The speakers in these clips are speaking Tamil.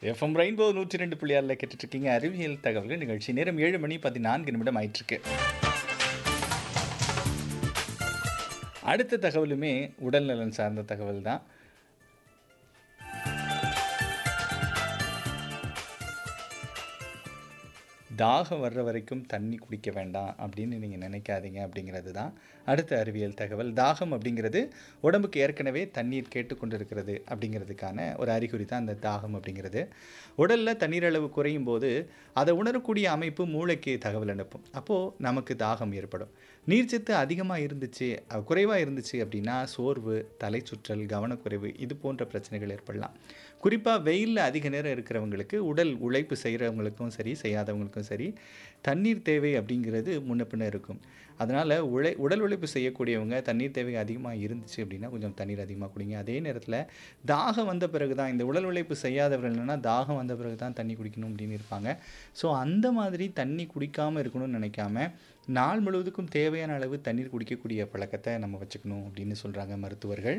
எஃப்எம் ரெயின்போ நூற்றி ரெண்டு புள்ளி ஆறில் கேட்டுட்ருக்கீங்க அறிவியல் தகவல்கள் நிகழ்ச்சி நேரம் ஏழு மணி பதினான்கு நிமிடம் ஆயிட்டிருக்கு அடுத்த தகவலுமே உடல் நலன் சார்ந்த தகவல் தான் தாகம் வர்ற வரைக்கும் தண்ணி குடிக்க வேண்டாம் அப்படின்னு நீங்கள் நினைக்காதீங்க அப்படிங்கிறது தான் அடுத்த அறிவியல் தகவல் தாகம் அப்படிங்கிறது உடம்புக்கு ஏற்கனவே தண்ணீர் கேட்டுக்கொண்டிருக்கிறது அப்படிங்கிறதுக்கான ஒரு அறிகுறி தான் அந்த தாகம் அப்படிங்கிறது உடலில் தண்ணீர் அளவு குறையும் போது அதை உணரக்கூடிய அமைப்பு மூளைக்கு தகவல் அனுப்பும் அப்போது நமக்கு தாகம் ஏற்படும் நீர்ச்சத்து அதிகமாக இருந்துச்சு குறைவாக இருந்துச்சு அப்படின்னா சோர்வு தலை சுற்றல் கவனக்குறைவு இது போன்ற பிரச்சனைகள் ஏற்படலாம் குறிப்பாக வெயிலில் அதிக நேரம் இருக்கிறவங்களுக்கு உடல் உழைப்பு செய்கிறவங்களுக்கும் சரி செய்யாதவங்களுக்கும் சரி தண்ணீர் தேவை அப்படிங்கிறது முன்ன பின்ன இருக்கும் அதனால் உழை உடல் உழைப்பு செய்யக்கூடியவங்க தண்ணீர் தேவை அதிகமாக இருந்துச்சு அப்படின்னா கொஞ்சம் தண்ணீர் அதிகமாக குடிங்க அதே நேரத்தில் தாகம் வந்த பிறகு தான் இந்த உடல் உழைப்பு செய்யாதவர்கள் என்னென்னா தாகம் வந்த பிறகு தான் தண்ணி குடிக்கணும் அப்படின்னு இருப்பாங்க ஸோ அந்த மாதிரி தண்ணி குடிக்காமல் இருக்கணும்னு நினைக்காம நாள் முழுவதுக்கும் தேவையான அளவு தண்ணீர் குடிக்கக்கூடிய பழக்கத்தை நம்ம வச்சுக்கணும் அப்படின்னு சொல்கிறாங்க மருத்துவர்கள்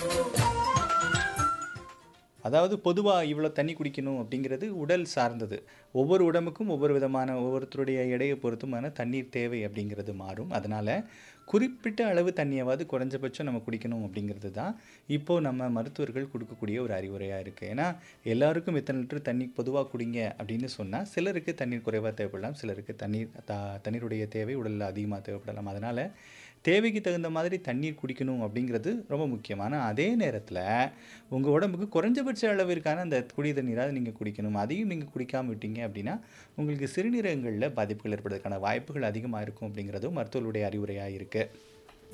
அதாவது பொதுவாக இவ்வளோ தண்ணி குடிக்கணும் அப்படிங்கிறது உடல் சார்ந்தது ஒவ்வொரு உடம்புக்கும் ஒவ்வொரு விதமான ஒவ்வொருத்தருடைய எடையை பொறுத்துமான தண்ணீர் தேவை அப்படிங்கிறது மாறும் அதனால் குறிப்பிட்ட அளவு தண்ணியாவது குறைஞ்சபட்சம் நம்ம குடிக்கணும் அப்படிங்கிறது தான் இப்போது நம்ம மருத்துவர்கள் கொடுக்கக்கூடிய ஒரு அறிவுரையாக இருக்குது ஏன்னா எல்லாருக்கும் இத்தனை லிட்டர் தண்ணி பொதுவாக குடிங்க அப்படின்னு சொன்னால் சிலருக்கு தண்ணீர் குறைவாக தேவைப்படலாம் சிலருக்கு தண்ணீர் த தண்ணீருடைய தேவை உடலில் அதிகமாக தேவைப்படலாம் அதனால் தேவைக்கு தகுந்த மாதிரி தண்ணீர் குடிக்கணும் அப்படிங்கிறது ரொம்ப முக்கியமான அதே நேரத்தில் உங்கள் உடம்புக்கு குறைஞ்சபட்ச அளவிற்கான அந்த குடி தண்ணீராக நீங்கள் குடிக்கணும் அதையும் நீங்கள் குடிக்காமல் விட்டீங்க அப்படின்னா உங்களுக்கு சிறுநீரகங்களில் பாதிப்புகள் ஏற்படுறதுக்கான வாய்ப்புகள் அதிகமாக இருக்கும் அப்படிங்கிறதும் மருத்துவர்களுடைய அறிவுரையாக இருக்குது